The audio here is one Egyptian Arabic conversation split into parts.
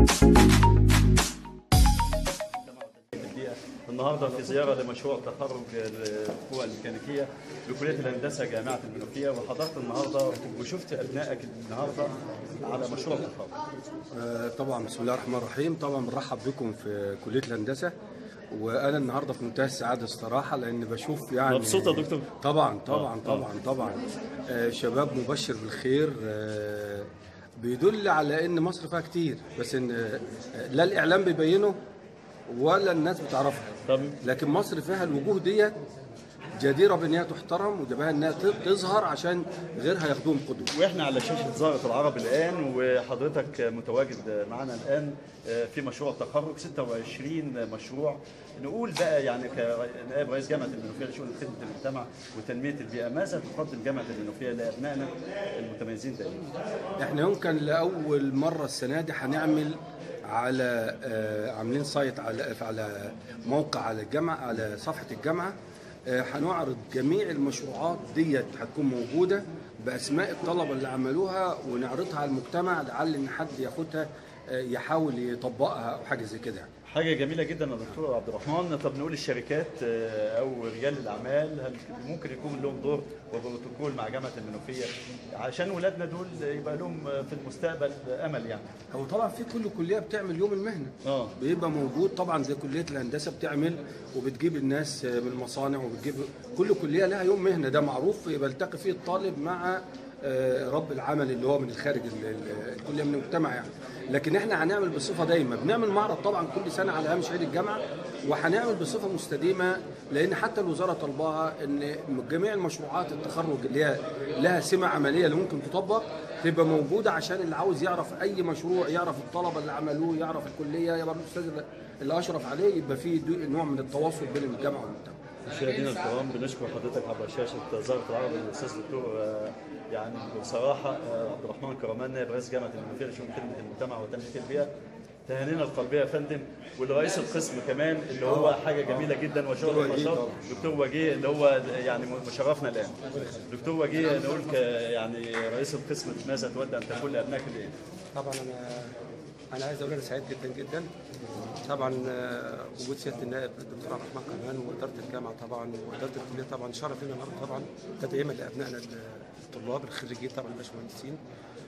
النهارده في زياره لمشروع تخرج القوى الميكانيكيه بكليه الهندسه جامعه المنوفيه وحضرت النهارده وشفت ابنائك النهارده على مشروع التخرج. آه، طبعا بسم الله الرحمن الرحيم طبعا بنرحب بكم في كليه الهندسه وانا النهارده في منتهى السعاده الصراحه لان بشوف يعني مبسوط يا دكتور؟ طبعا طبعا طبعا طبعا آه، شباب مبشر بالخير آه، بيدل على ان مصر فيها كتير بس ان آه، لا الاعلام بيبينه ولا الناس بتعرفها طب لكن مصر فيها الوجوه ديت جديره بانها تحترم وجبها انها تظهر عشان غيرها ياخدوهم قدوه واحنا على شاشه زهره العرب الان وحضرتك متواجد معنا الان في مشروع تخرج 26 مشروع نقول بقى يعني كنائب رئيس جامعه المنوفيه لشؤون خدمه المجتمع وتنميه البيئه ماذا تقدم جامعه المنوفيه لابنائنا المتميزين دائما؟ احنا يمكن لاول مره السنه دي هنعمل على آه، عاملين سايت على على موقع على الجامعه على صفحه الجامعه آه، هنعرض جميع المشروعات ديت هتكون موجوده باسماء الطلبه اللي عملوها ونعرضها على المجتمع لعل ان حد ياخدها آه، يحاول يطبقها او حاجه زي كده يعني. حاجه جميله جدا يا دكتور عبد الرحمن طب نقول الشركات آه، او رجال الاعمال هل ممكن يكون لهم دور وبروتوكول مع جامعه المنوفيه عشان ولادنا دول يبقى لهم في المستقبل امل يعني هو طبعا في كل كليه بتعمل يوم المهنه اه بيبقى موجود طبعا زي كليه الهندسه بتعمل وبتجيب الناس من المصانع وبتجيب كل كليه لها يوم مهنه ده معروف يبقى يلتقي فيه الطالب مع آه، رب العمل اللي هو من الخارج ال- ال- الكليه من المجتمع يعني لكن احنا هنعمل بصفه دايمه بنعمل معرض طبعا كل سنه على هامش عيد الجامعه وهنعمل بصفه مستديمه لان حتى الوزاره طالباها ان جميع المشروعات التخرج اللي هي لها سمه عمليه اللي ممكن تطبق تبقى موجوده عشان اللي عاوز يعرف اي مشروع يعرف الطلبه اللي عملوه يعرف الكليه يعرف الاستاذ اللي- اللي اشرف عليه يبقى في دو- نوع من التواصل بين الجامعه والمجتمع مشاهدينا الكرام بنشكر حضرتك عبر شاشه زهره العرب الاستاذ الدكتور آه، يعني بصراحه آه، عبد الرحمن كرمان نائب رئيس جامعه المنوفيه لشؤون خدمه المجتمع وتنميه البيئه تهانينا القلبيه يا فندم ولرئيس القسم كمان اللي هو حاجه جميله جدا وشغل وجيه النشاط طبعا. دكتور وجيه اللي هو يعني مشرفنا الان دكتور وجيه نقول ك يعني رئيس القسم ماذا تود ان تقول لابنائك الان؟ طبعا انا انا عايز اقول انا سعيد جدا جدا طبعا آه، وجود سياده النائب الدكتور عبد الرحمن كمان واداره الجامعه طبعا واداره الكليه طبعا شرف لنا النهارده طبعا تدعيما لابنائنا الطلاب الخريجين طبعا الباشمهندسين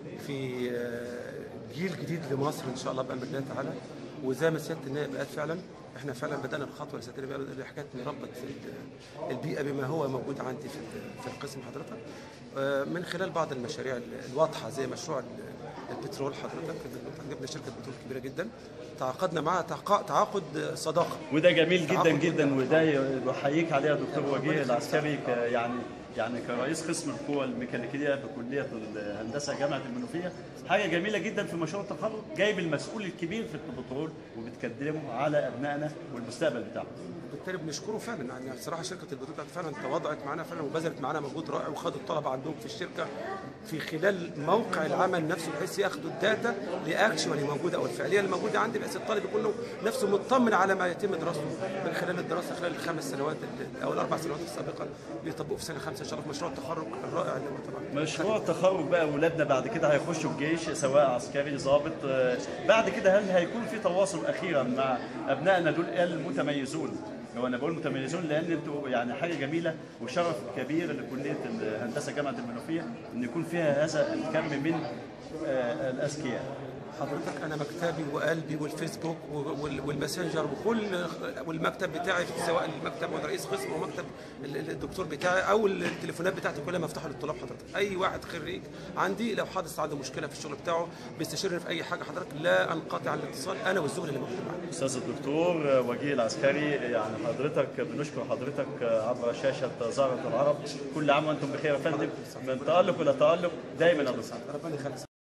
في آه، جيل جديد لمصر ان شاء الله بامر الله تعالى وزي ما سياده النائب قال فعلا احنا فعلا بدانا الخطوه لسياده النائب اللي حكايه نربط في ال- البيئه بما هو موجود عندي في ال- في القسم حضرتك آه، من خلال بعض المشاريع الواضحه زي مشروع ال- البترول حضرتك جبنا شركه بترول كبيره جدا تعاقدنا معها تعاق- تعاقد صداقه وده جميل جدا تعاقد جدا وده بحييك عليه يا دكتور وجيه العسكري ك- يعني يعني كرئيس قسم القوى الميكانيكيه بكليه الهندسه جامعه المنوفيه حاجه جميله جدا في مشروع التخرج جايب المسؤول الكبير في البترول وبتقدمه على ابنائنا والمستقبل بتاعهم وبالتالي بنشكره فعلا يعني الصراحه شركه البترول بتاعت فعلا تواضعت معانا فعلا وبذلت معانا مجهود رائع وخدوا الطلبه عندهم في الشركه في خلال موقع العمل نفسه بحيث ياخدوا الداتا لاكشوالي موجوده او الفعليه اللي موجوده عندي بحيث الطالب يكون له نفسه مطمن على ما يتم دراسته من خلال الدراسه خلال الخمس سنوات ال- او الاربع سنوات السابقه بيطبقوا في سنه خمسه ان شاء الله في مشروع التخرج الرائع اللي هو طبعا مشروع التخرج بقى اولادنا بعد كده هيخشوا الجيش سواء عسكري ضابط آه، بعد كده هل هيكون في تواصل اخيرا مع ابنائنا دول المتميزون هو انا بقول متميزون لان انتوا يعني حاجه جميله وشرف كبير لكليه الهندسه جامعه المنوفيه ان يكون فيها هذا الكم من آه، الاذكياء حضرتك انا مكتبي وقلبي والفيسبوك وال- والماسنجر وكل والمكتب بتاعي سواء المكتب ولا رئيس قسم او مكتب ال- ال- الدكتور بتاعي او التليفونات بتاعتي كلها مفتوحه للطلاب حضرتك اي واحد خريج عندي لو حدث عنده مشكله في الشغل بتاعه بيستشيرني في اي حاجه حضرتك لا انقطع عن الاتصال انا والزملاء اللي موجودين معايا استاذ الدكتور آه، وجيه العسكري يعني حضرتك بنشكر حضرتك آه، عبر شاشه زهره العرب كل عام وانتم بخير يا فندم من تالق الى تالق دايما يا دكتور ربنا يخليك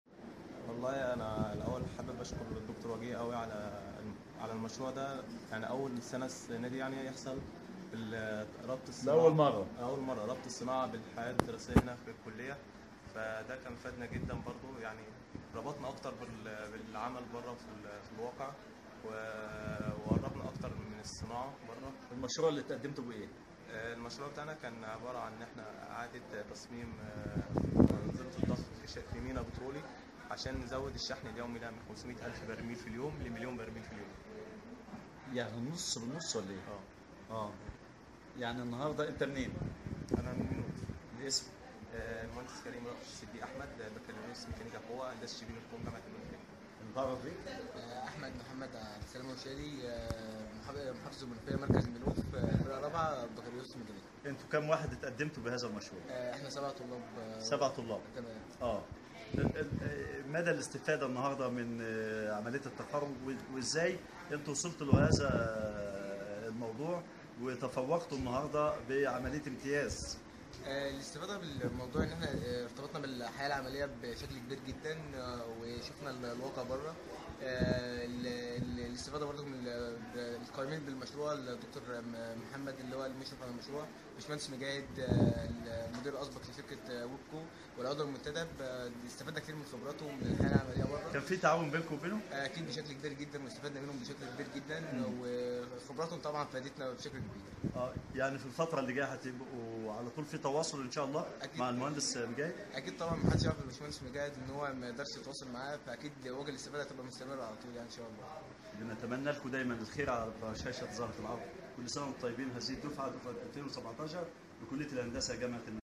والله انا الاول حابب اشكر الدكتور وجيه قوي على على المشروع ده يعني اول سنه السنه دي يعني يحصل بال- ربط الصناعه لأول مرة. اول مره ربط الصناعه بالحياه الدراسيه هنا في الكليه فده كان فادنا جدا برضو يعني ربطنا اكتر بال- بالعمل بره في ال- في الواقع و- وقربنا اكتر من الصناعه بره المشروع اللي تقدمته بايه؟ آه، المشروع بتاعنا كان عبارة عن إن إحنا إعادة تصميم آه، أنظمة الضغط في ش- في ميناء بترولي عشان نزود الشحن اليومي ده من 500 الف برميل في اليوم لمليون برميل في اليوم يعني نص بالنص ولا ايه؟ اه اه يعني النهارده انت منين؟ انا من منوف الاسم آه، المهندس كريم رأس صديق احمد آه، بكالوريوس ميكانيكا قوه هندسه شبين الكون جامعه المنوفيه نتعرف بيك احمد محمد عبد السلام وشادي آه، محافظ محافظ المنوفيه مركز المنوف آه، الفرقه الرابعه بكالوريوس ميكانيكا انتوا كم واحد اتقدمتوا بهذا المشروع؟ آه، احنا سبع طلاب آه، سبع طلاب تمام اه ال- ال- مدى الاستفاده النهارده من آه، عمليه التخرج و- وازاي انتوا وصلتوا لهذا آه، الموضوع وتفوقتوا النهارده بعمليه امتياز آه، الاستفاده بالموضوع ان احنا آه، ارتبطنا بالحياه العمليه بشكل كبير جدا آه، وشفنا ال- الواقع بره آه، ال- ال- الاستفاده برضه من ال- القائمين بالمشروع الدكتور م- محمد اللي هو المشرف على المشروع باشمهندس مجاهد آه، المدير الاسبق لشركه آه، ويبكو والعضو المنتدب آه، استفدنا كتير من خبراته ومن الحياه العمليه بره كان في تعاون بينكم وبينهم؟ اكيد بشكل كبير جدا واستفدنا منهم بشكل كبير جدا وخبراتهم طبعا فادتنا بشكل كبير اه يعني في الفتره اللي جايه هتبقوا على طول في تواصل ان شاء الله أكيد. مع المهندس مجاهد اكيد طبعا ما حدش يعرف الباشمهندس مجاهد ان هو ما يقدرش يتواصل معاه فاكيد وجه الاستفاده هتبقى مستمره على طول يعني ان شاء الله بنتمنى لكم دايما الخير على شاشه زهره العرب كل سنه وانتم طيبين هذه الدفعه دفعه 2017 بكليه الهندسه جامعه المنوفيه